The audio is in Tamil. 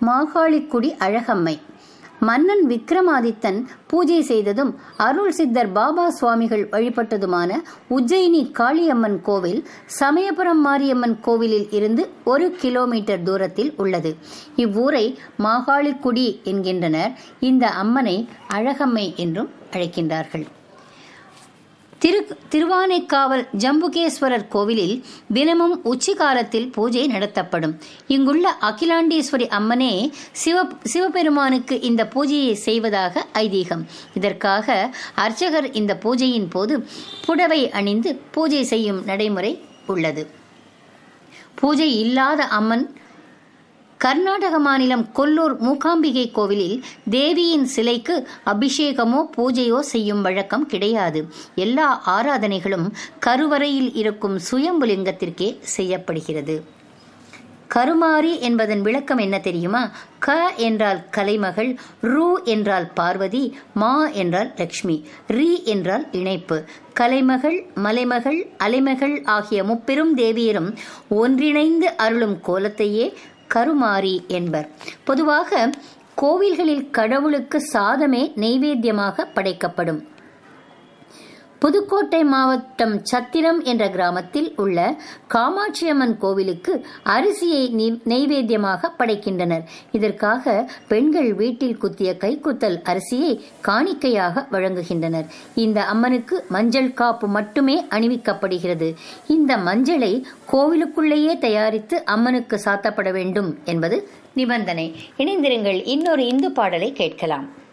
மாகாளிக்குடி அழகம்மை மன்னன் விக்ரமாதித்தன் பூஜை செய்ததும் அருள் சித்தர் பாபா சுவாமிகள் வழிபட்டதுமான உஜ்ஜயினி காளியம்மன் கோவில் சமயபுரம் மாரியம்மன் கோவிலில் இருந்து ஒரு கிலோமீட்டர் தூரத்தில் உள்ளது இவ்வூரை மாகாளிக்குடி என்கின்றனர் இந்த அம்மனை அழகம்மை என்றும் அழைக்கின்றார்கள் திரு திருவானைக்காவல் ஜம்புகேஸ்வரர் கோவிலில் தினமும் உச்சிகாலத்தில் பூஜை நடத்தப்படும் இங்குள்ள அகிலாண்டேஸ்வரி அம்மனே சிவ சிவபெருமானுக்கு இந்த பூஜையை செய்வதாக ஐதீகம் இதற்காக அர்ச்சகர் இந்த பூஜையின் போது புடவை அணிந்து பூஜை செய்யும் நடைமுறை உள்ளது பூஜை இல்லாத அம்மன் கர்நாடக மாநிலம் கொல்லூர் மூகாம்பிகை கோவிலில் தேவியின் சிலைக்கு அபிஷேகமோ பூஜையோ செய்யும் வழக்கம் கிடையாது எல்லா ஆராதனைகளும் கருவறையில் இருக்கும் சுயம்புலிங்கத்திற்கே செய்யப்படுகிறது கருமாரி என்பதன் விளக்கம் என்ன தெரியுமா க என்றால் கலைமகள் ரு என்றால் பார்வதி மா என்றால் லக்ஷ்மி ரி என்றால் இணைப்பு கலைமகள் மலைமகள் அலைமகள் ஆகிய முப்பெரும் தேவியரும் ஒன்றிணைந்து அருளும் கோலத்தையே கருமாரி என்பர் பொதுவாக கோவில்களில் கடவுளுக்கு சாதமே நெய்வேத்தியமாக படைக்கப்படும் புதுக்கோட்டை மாவட்டம் சத்திரம் என்ற கிராமத்தில் உள்ள காமாட்சியம்மன் கோவிலுக்கு அரிசியை நெய்வேத்தியமாக படைக்கின்றனர் இதற்காக பெண்கள் வீட்டில் குத்திய கைக்குத்தல் அரிசியை காணிக்கையாக வழங்குகின்றனர் இந்த அம்மனுக்கு மஞ்சள் காப்பு மட்டுமே அணிவிக்கப்படுகிறது இந்த மஞ்சளை கோவிலுக்குள்ளேயே தயாரித்து அம்மனுக்கு சாத்தப்பட வேண்டும் என்பது நிபந்தனை இணைந்திருங்கள் இன்னொரு இந்து பாடலை கேட்கலாம்